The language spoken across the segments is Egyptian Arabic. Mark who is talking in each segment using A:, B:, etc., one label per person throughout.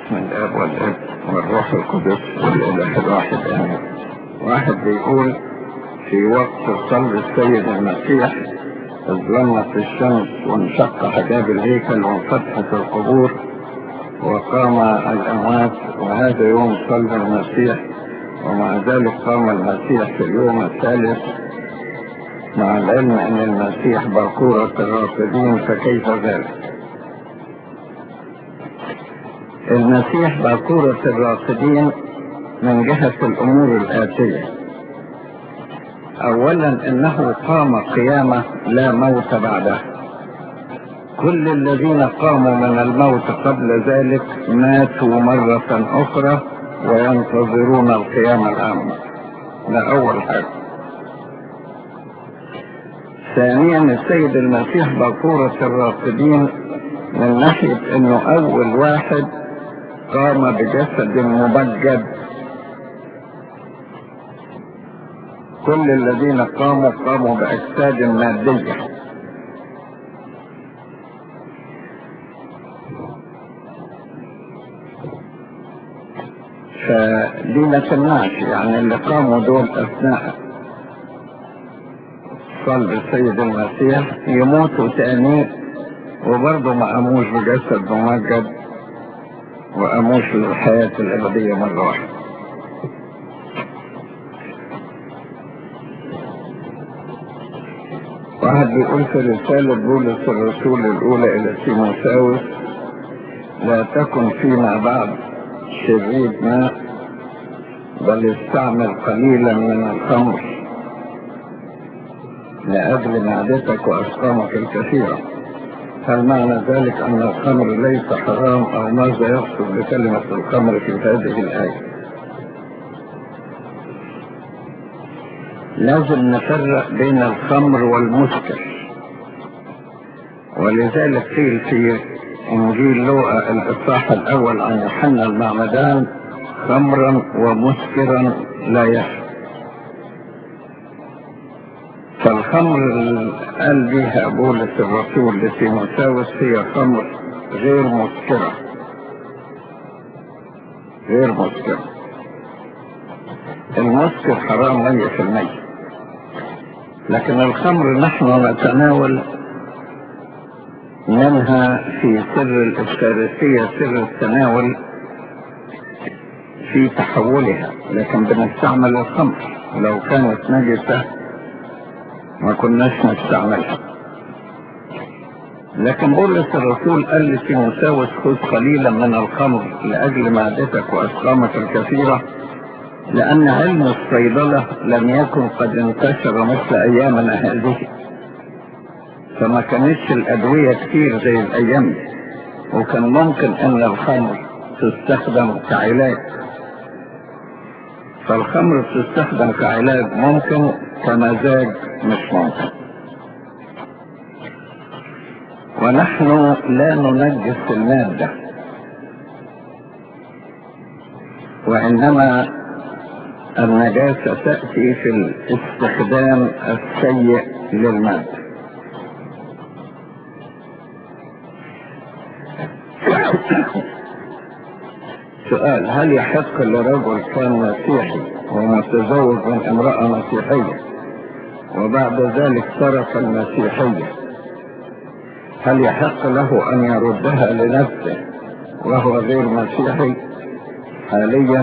A: باسم الاب والاب والروح القدس والاله الواحد امين واحد بيقول في وقت صلب السيد المسيح اظلمت الشمس وانشق حجاب الهيكل وانفتحت القبور وقام الاموات وهذا يوم صلب المسيح ومع ذلك قام المسيح في اليوم الثالث مع العلم ان المسيح باكورة الرافضين فكيف ذلك المسيح باكورة الراقدين من جهة الأمور الآتية أولا إنه قام قيامة لا موت بعدها كل الذين قاموا من الموت قبل ذلك ماتوا مرة أخرى وينتظرون القيامة العامة ده أول حاجة ثانيا السيد المسيح باكورة الراقدين من ناحية انه اول واحد قام بجسد مبجد كل الذين قاموا قاموا بأجساد مادية فدي ما تمنعش يعني اللي قاموا دول أثناء صلب السيد المسيح يموتوا تاني وبرضه ما قاموش بجسد ممجد وقاموش للحياة الأبدية مرة واحدة واحد بيقول في رسالة بولس الرسول الأولى إلى تيموثاوس لا تكن فيما بعد شريد ماء بل استعمل قليلا من الخمر لأجل معدتك وأسقامك الكثيرة هل معنى ذلك أن الخمر ليس حرام أو ماذا يقصد بكلمة الخمر في هذه الآية لازم نفرق بين الخمر والمسكر ولذلك قيل في إنجيل لوقا الإصحاح الأول عن يوحنا المعمدان خمرا ومسكرا لا يحرم فالخمر اللي قال بيها بولس الرسول لتيموثاوس هي خمر غير مسكرة غير مسكرة المسكر حرام مية في المية لكن الخمر نحن نتناول منها في سر الإفكارسية سر التناول في تحولها لكن بنستعمل الخمر لو كانت نجسة ما كناش نستعملها لكن بولس الرسول قال لتيموثاوس خذ قليلا من الخمر لأجل معدتك وأسقامك الكثيرة لأن علم الصيدلة لم يكن قد انتشر مثل أيامنا هذه فما كانتش الأدوية كتير زي الأيام دي وكان ممكن أن الخمر تستخدم كعلاج فالخمر تستخدم كعلاج ممكن كمزاج مش ممكن ونحن لا ننجس المادة وإنما النجاسة تأتي في الاستخدام السيء للمادة سؤال هل يحق لرجل كان مسيحي ومتزوج من امرأة مسيحية وبعد ذلك ترك المسيحية هل يحق له أن يردها لنفسه وهو غير مسيحي حاليا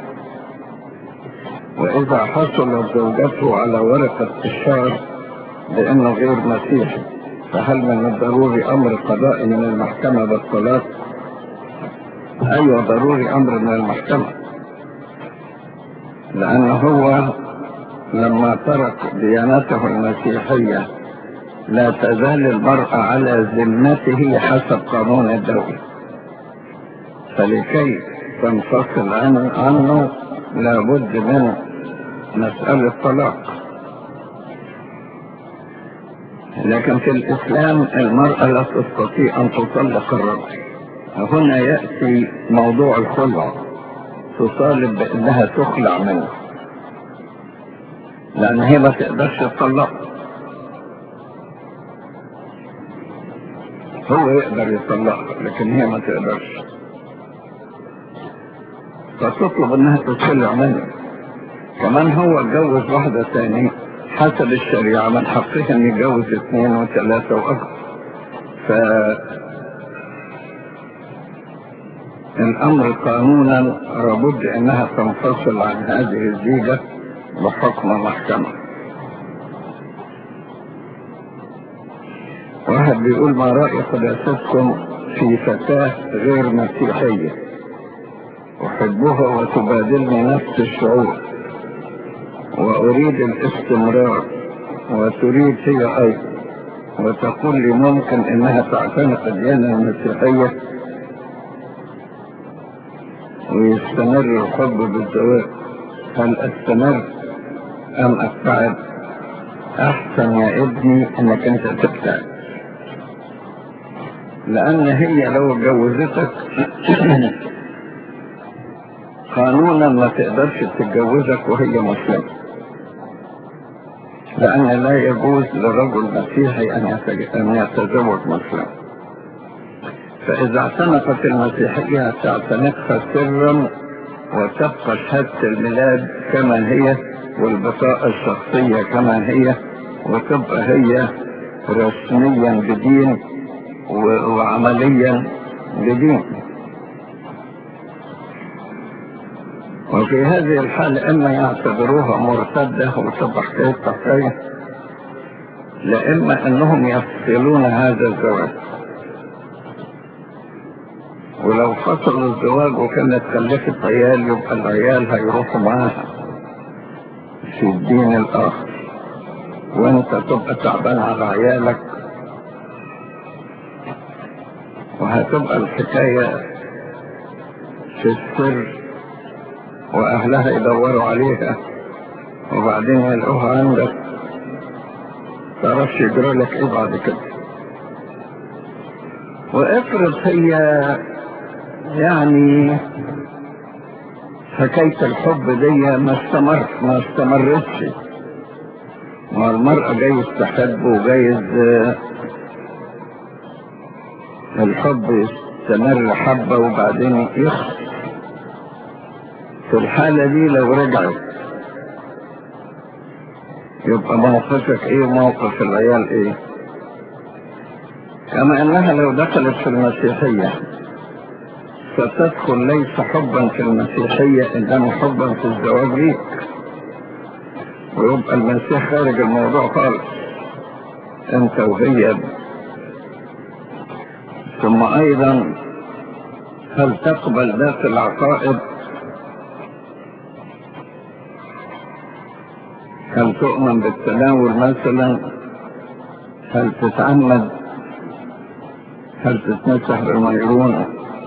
A: وإذا حصلت زوجته على ورقة إشهار بأنه غير مسيحي فهل من الضروري أمر قضائي من المحكمة بالطلاق؟ أيوة ضروري أمر من المحكمة لأنه هو لما ترك ديانته المسيحية لا تزال المرأة على ذمته حسب قانون الدولة فلكي تنفصل عنه, عنه لابد من مسألة طلاق لكن في الإسلام المرأة لا تستطيع أن تطلق الرجل هنا يأتي موضوع الخلع تطالب بأنها تخلع منه لأن هي ما تقدرش تطلق هو يقدر يطلقها لكن هي ما تقدرش فتطلب انها تتخلع منه كمان هو اتجوز واحدة تاني حسب الشريعة من حقه ان يتجوز اثنين وثلاثة واكثر ف الامر قانونا لابد انها تنفصل عن هذه الزيجة بحكم محكمة واحد بيقول ما رأي قداستكم في فتاة غير مسيحية أحبها وتبادلني نفس الشعور وأريد الاستمرار وتريد هي أيضا وتقول لي ممكن إنها تعتنق الديانة المسيحية ويستمر الحب بالزواج هل استمر ام ابتعد احسن يا ابني انك انت تبتعد لان هي لو اتجوزتك قانونا ما تقدرش تتجوزك وهي مسلمة لان لا يجوز لرجل مسيحي ان يتزوج مسلم فإذا اعتنقت المسيحية تعتنقها سرا وتبقى شهادة الميلاد كما هي والبطاقة الشخصية كما هي وتبقى هي رسميا بدين وعمليا بدين وفي هذه الحالة إما يعتبروها مرتدة وتبقى حكاية حكاية لإما أنهم يفصلون هذا الزواج ولو فصل الزواج وكانت خلفت عيال يبقى العيال هيروحوا معاها في الدين الآخر وانت تبقى تعبان على عيالك وهتبقى الحكاية في السر وأهلها يدوروا عليها وبعدين يلقوها عندك تعرفش يجرى لك ايه بعد كده وافرض هي يعني حكاية الحب دي ما استمر ما استمرتش ما المرأة جايز تحب وجايز الحب يستمر حبة وبعدين يخلص في الحالة دي لو رجعت يبقى موقفك ايه وموقف العيال ايه كما انها لو دخلت في المسيحية ستدخل ليس حبا في المسيحية انما حبا في الزواج ليك ويبقى المسيح خارج الموضوع خالص انت وهي ثم ايضا هل تقبل ذات العقائد هل تؤمن بالتناول مثلا هل تتعمد هل تتمسح بالميرون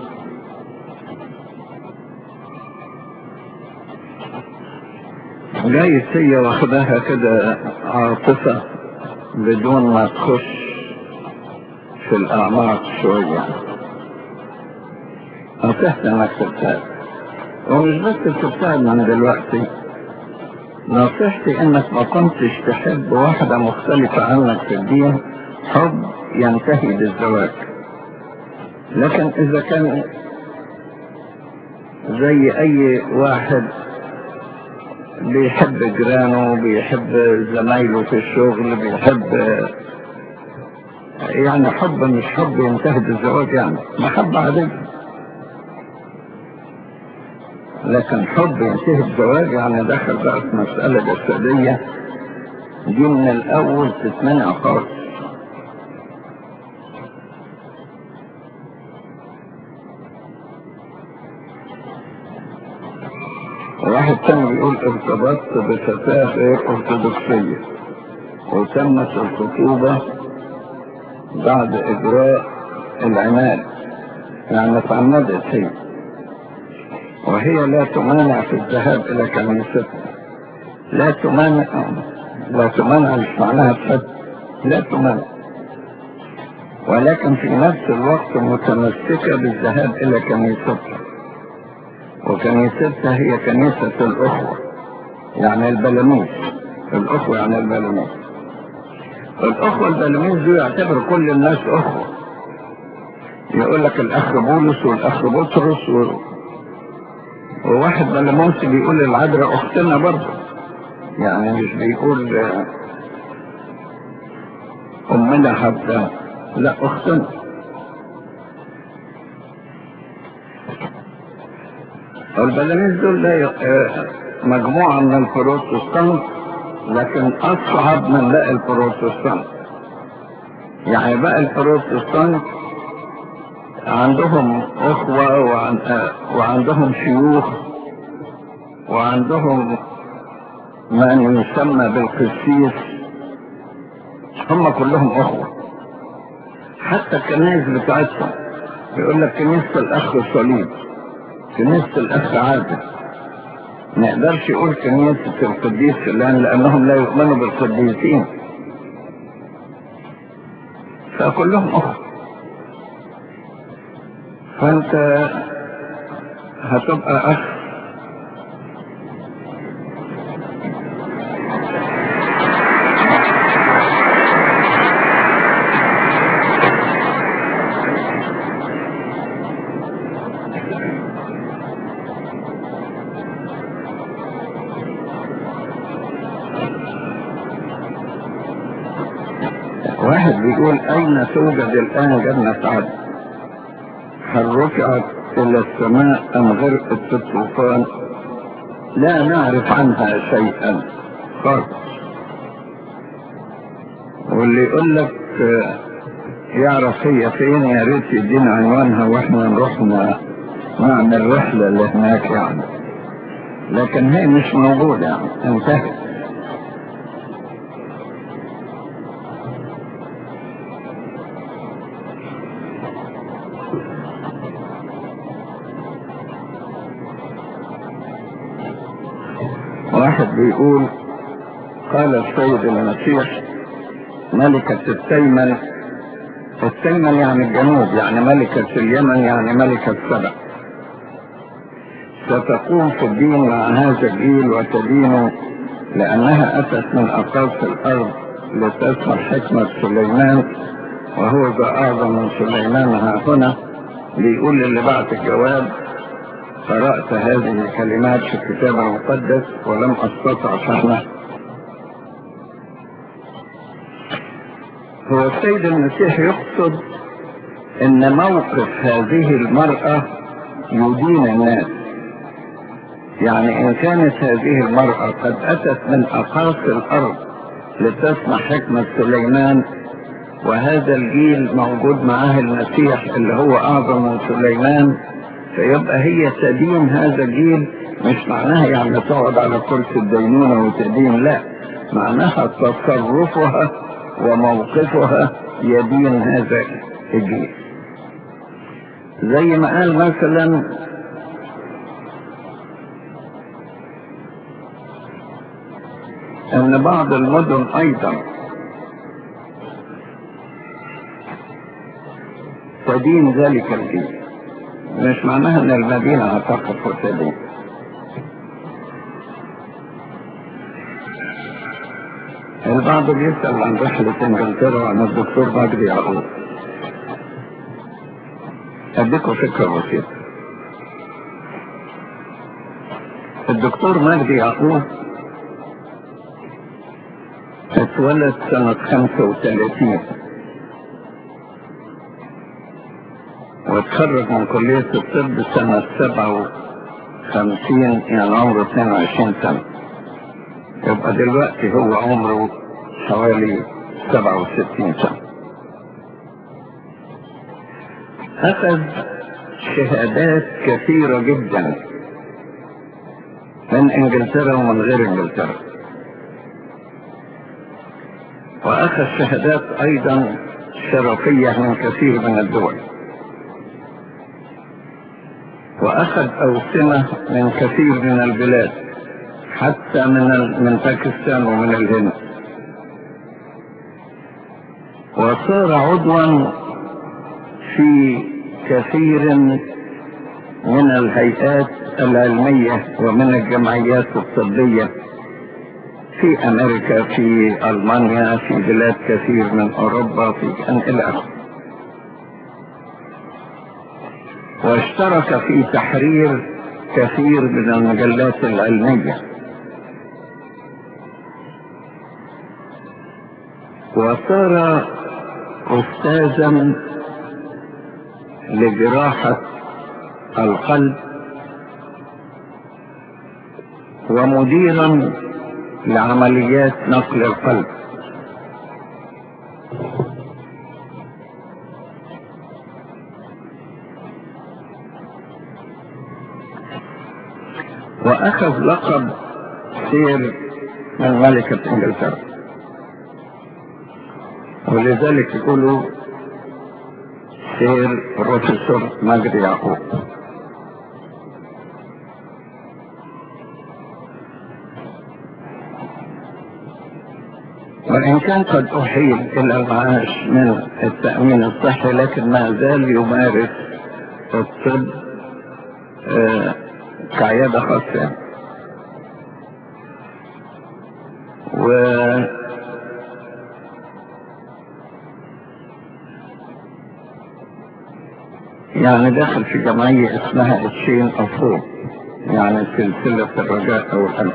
A: جايز هي واخداها كده عاطفة بدون ما تخش في الأعماق شوية نصيحتي انك تبتعد ومش بس تبتعد من دلوقتي نصيحتي انك ما كنتش تحب واحدة مختلفة عنك في الدين حب ينتهي بالزواج لكن اذا كان زي اي واحد بيحب جيرانه بيحب زمايله في الشغل بيحب يعني حب مش حب ينتهي بالزواج يعني محبة عادية لكن حب ينتهي بزواج يعني دخل بقى في مسألة جسدية دي من الأول تتمنع خالص واحد تاني بيقول ارتبطت بفتاة غير أرثوذكسية وتمت الخطوبة بعد إجراء العناد يعني اتعمدت هي وهي لا تمانع في الذهاب إلى كنيستها لا تمانع لا تمانع مش معناها تفت لا تمانع ولكن في نفس الوقت متمسكة بالذهاب إلى كنيستها وكنيستها هي كنيسة الأخوة يعني البلاميذ الأخوة يعني البلاميذ الأخوة البلاميذ دول يعتبر كل الناس أخوة يقول لك الأخ بولس والأخ بطرس و... وواحد بلمونسي بيقول العذراء اختنا برضه يعني مش بيقول آه، امنا حتى لا اختنا البلاميذ دول لا ي- آه، مجموعة من البروتستانت لكن أصعب من باقي البروتستانت يعني باقي البروتستانت عندهم أخوة وعن آه، وعندهم شيوخ وعندهم من يسمى بالقسيس هم كلهم أخوة حتى الكنائس بتاعتهم يقول لك كنيسة الأخ الصليب كنيسة الأخ عادل ما يقدرش يقول كنيسة القديس فلان لأنهم لا يؤمنوا بالقديسين فكلهم أخوة فأنت هتبقى أخ واحد بيقول أين توجد الآن جنة عدن هل رفعت إلى السماء أم غرقت في الطوفان لا نعرف عنها شيئا خالص واللي يقول لك آه، يعرف هي فين يا ريت يدينا عنوانها واحنا نروح ن- نعمل رحلة لهناك يعني لكن هي مش موجودة يعني انتهت واحد بيقول قال السيد المسيح ملكة التيمن التيمن يعني الجنوب يعني ملكة اليمن يعني ملكة سبع ستقوم في الدين مع هذا الجيل وتدين لأنها أتت من أقاصي الأرض لتسمع حكمة سليمان وهو ذا أعظم من سليمان ها هنا بيقول اللي بعت الجواب قرأت هذه الكلمات في الكتاب المقدس ولم أستطع فهمها هو السيد المسيح يقصد ان موقف هذه المرأة يدين الناس يعني ان كانت هذه المرأة قد اتت من اقاصي الارض لتسمع حكمة سليمان وهذا الجيل موجود معاه المسيح اللي هو اعظم من سليمان فيبقى هي تدين هذا الجيل مش معناها يعني تقعد على كرسي الدينونة وتدين لا معناها تصرفها وموقفها يدين هذا الجيل زي ما قال مثلا ان بعض المدن ايضا تدين ذلك الجيل مش معناها ان المدينة هتقف وتدين البعض بيسأل عن رحلة انجلترا عن الدكتور مجدي يعقوب اديكم فكرة بسيطة الدكتور مجدي يعقوب اتولد سنة 35 واتخرج من كلية الطب سنة 57 يعني عمره 22 سنة يبقى دلوقتي هو عمره حوالي 67 سنة أخذ شهادات كثيرة جدا من إنجلترا ومن غير إنجلترا وأخذ شهادات أيضا شرفية من كثير من الدول وأخذ أوسمة من كثير من البلاد حتى من ال- من باكستان ومن الهند وصار عضوا في كثير من الهيئات العلمية ومن الجمعيات الطبية في أمريكا في ألمانيا في بلاد كثير من أوروبا في كان إلى آخره واشترك في تحرير كثير من المجلات العلمية وصار أستاذا لجراحة القلب ومديرا لعمليات نقل القلب واخذ لقب سير من ملكة انجلترا ولذلك يقولوا سير بروفيسور مجدي يعقوب وإن كان قد أحيل إلى المعاش من التأمين الصحي لكن ما زال يمارس الطب آه كعيادة خاصة و يعني داخل في جمعية اسمها الشين أفروض يعني سلسلة الرجاء أو الأمل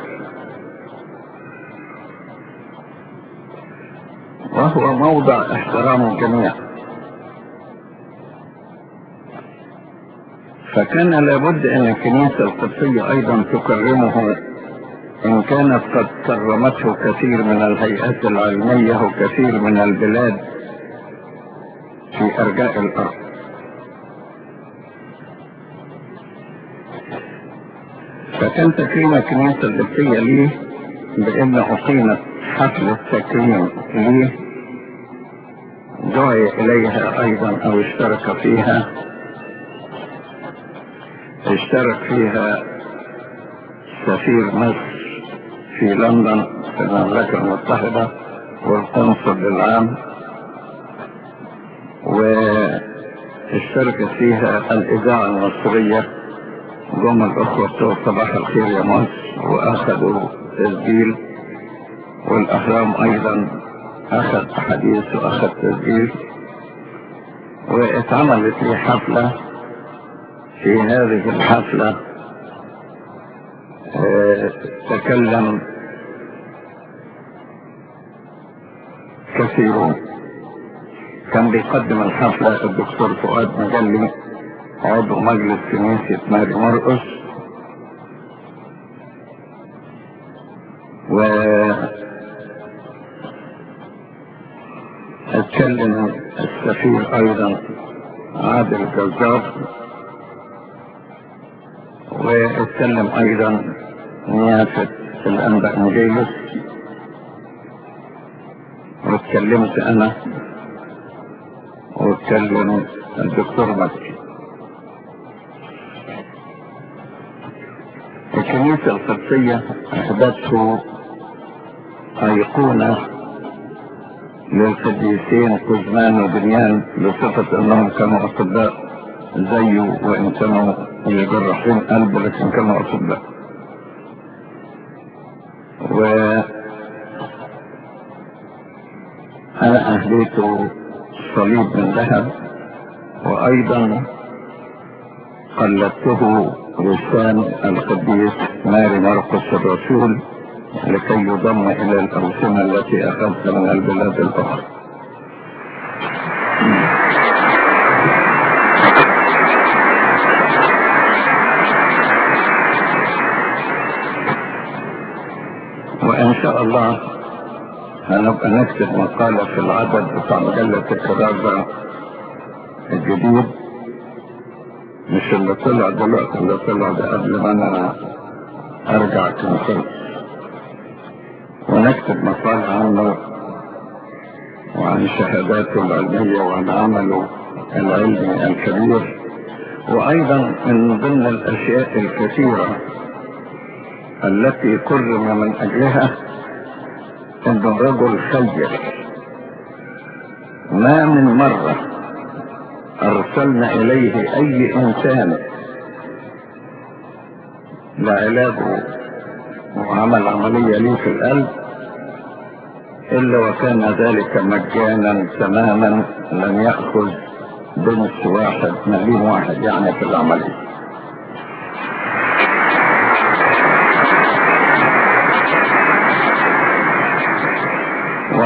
A: وهو موضع احترام الجميع فكان لابد ان الكنيسة القدسية ايضا تكرمه ان كانت قد كرمته كثير من الهيئات العلمية وكثير من البلاد في ارجاء الارض فكان تكريم الكنيسة القدسية ليه بان اقيمت حفلة تكريم ليه دعي اليها ايضا او اشترك فيها اشترك فيها سفير مصر في لندن في المملكة المتحدة والقنصل العام واشتركت فيها الإذاعة المصرية جم الأخوة بتوع صباح الخير يا مصر وأخذوا تسجيل والأهرام أيضا أخذ أحاديث وأخذ تسجيل واتعملت لي حفلة في هذه الحفلة اه تكلم كثيرون كان بيقدم الحفلة الدكتور فؤاد مجلي عضو مجلس كنيسة ماري مرقس و اتكلم السفير ايضا عادل جزار واتكلم ايضا نيافة الانبا انجيلس واتكلمت انا واتكلم الدكتور مكي الكنيسة القدسية احدثه ايقونة للقديسين قزمان وبنيان بصفة انهم كانوا اطباء زيه وان كانوا جراحين قلب لكن كانوا اطباء و انا اهديته صليب من ذهب وايضا قلدته لسان القديس ماري مرقس الرسول لكي يضم الى الاوسمه التي اخذت من البلاد الاخرى وان شاء الله هنبقى نكتب مقالة في العدد بتاع مجلة الكرازة الجديد مش اللي طلع دلوقتي اللي طلع ده قبل ما انا ارجع كنسل ونكتب مقالة عنه وعن شهاداته العلمية وعن عمله العلمي الكبير وايضا من ضمن الاشياء الكثيرة التي كرم من اجلها ان الرجل خير ما من مرة ارسلنا اليه اي انسان لعلاجه وعمل عملية ليه في القلب الا وكان ذلك مجانا تماما لم يأخذ بنص واحد مليون واحد يعني في العملية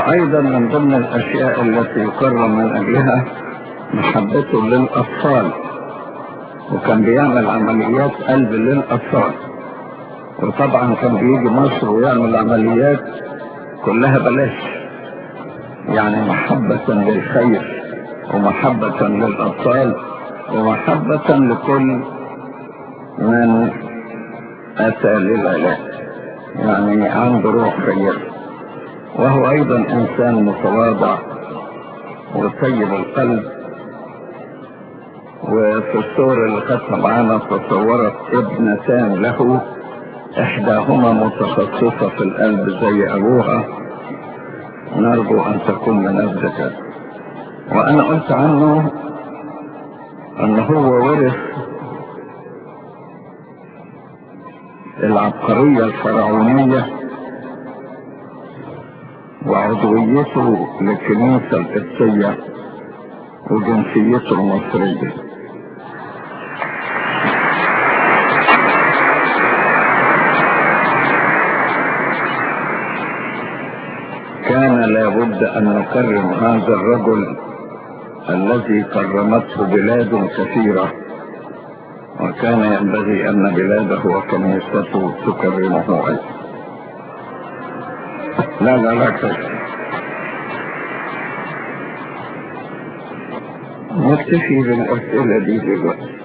A: أيضا من ضمن الأشياء التي يكرم من أجلها محبته للأطفال وكان بيعمل عمليات قلب للأطفال وطبعا كان بيجي مصر ويعمل عمليات كلها بلاش يعني محبة للخير ومحبة للأطفال ومحبة لكل من أتى للعلاج يعني عنده روح خير وهو أيضا إنسان متواضع وطيب القلب وفي الصور اللي خدتها معانا تصورت ابنتان له إحداهما متخصصة في القلب زي أبوها نرجو أن تكون من الذكاء وأنا قلت عنه أن هو ورث العبقرية الفرعونية وعضويته للكنيسة القبطية وجنسيته المصرية كان لابد أن نكرم هذا الرجل الذي كرمته بلاد كثيرة وكان ينبغي أن بلاده وكنيسته تكرمه أيضا لا لا لا كفر. نكتفي بالأسئلة دي دلوقتي